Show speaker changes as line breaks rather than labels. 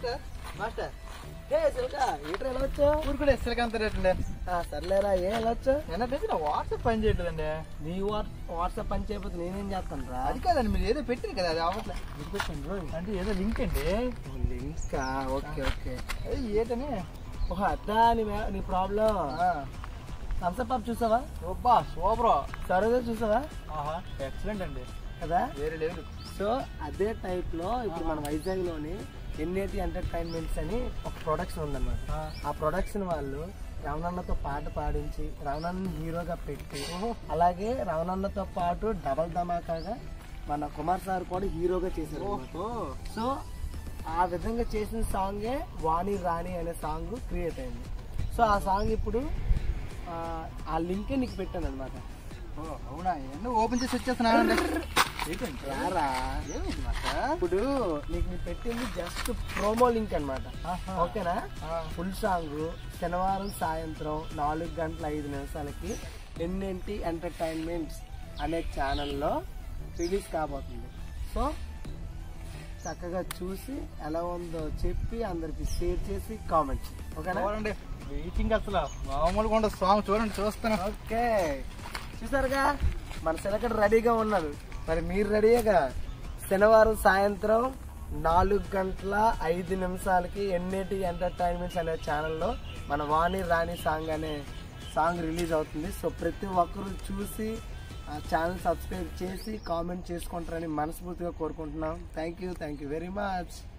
Master master
ఏ సిల్కా ఈటర్ ఎలా వచ్చావు
ఊరు కూడా శ్రీకాంత్ రేట్ అండి
ఆ, సర్లేరా ఏ ఎలా వచ్చావు
ఏంటంటే నా వాట్సాప్ పని చేయట్లేదండి
నీ వాట్ వాట్సాప్ పని చేయకపోతే నేనేం చేస్తాను రా
అది కాదండి మీరు ఏదో పెట్టారు కదా అది అవ్వట్లే అంటే ఏదో లింక్ అండి
లింకా ఓకే ఓకే
అది ఏటని
ఓహో అద్దా నీ వే- నీ ప్రాబ్లం థమ్స్అప్ అప్ చూసావా
అబ్బా సూపర్
సరోజా చూసావా
ఆహా ఎక్సలెంట్ అండి
కదా
వేరే లేదు
సో అదే టైప్ లో ఇప్పుడు మన వైజాగ్ లోని ఎన్ఏటి ఎంటర్టైన్మెంట్స్ అని ఒక ప్రొడక్షన్ ఉందన్నమాట ఆ ప్రొడక్షన్ వాళ్ళు రవణన్నతో పాట పాడించి రవణన్న హీరోగా పెట్టి అలాగే రవణన్నతో పాటు డబల్ ధమాకాగా మన కుమార్ సార్ కూడా హీరోగా చేశారు అన్నమాట. సో ఆ విధంగా చేసిన సాంగే వాణి రాణి అనే సాంగ్ క్రియేట్ అయింది సో ఆ సాంగ్ ఇప్పుడు ఆ, ఆ లింకే నీకు పెట్టాను అనమాట
ఓ అవునా ఎన్నో ఓపెన్ చేసి వచ్చేస్తున్నానండి ఏంటండి
రారా
ఏమైంది మాస్టర్
ఇప్పుడు నీకు నేను పెట్టింది జస్ట్ ప్రోమో లింక్ అనమాట
ఆహా.
ఓకేనా
ఆ.
ఫుల్ సాంగ్ శనివారం సాయంత్రం నాలుగు గంటల ఐదు నిమిషాలకి ఎన్ఎన్టీ ఎంటర్టైన్మెంట్స్ అనే ఛానల్లో రిలీజ్ కాబోతుంది సో చక్కగా చూసి ఎలా ఉందో చెప్పి అందరికి షేర్ చేసి కామెంట్స్ ఓకేనా
చూడండి వెయిటింగ్ అసలు మామూలుగా ఉండదు సాంగ్ చూడండి చూస్తాను
ఓకే చూసారుగా మన సెలకడ రెడీగా ఉన్నారు మరి మీరు రెడీగా శనివారం సాయంత్రం నాలుగు గంటల ఐదు నిమిషాలకి ఎన్ఏటి ఎంటర్టైన్మెంట్స్ అనే ఛానల్లో మన వాణి రాణి సాంగ్ అనే సాంగ్ రిలీజ్ అవుతుంది సో ప్రతి ఒక్కరు చూసి ఆ ఛానల్ సబ్స్క్రైబ్ చేసి కామెంట్ చేసుకుంటారని మనస్ఫూర్తిగా కోరుకుంటున్నాం thank you thank you very much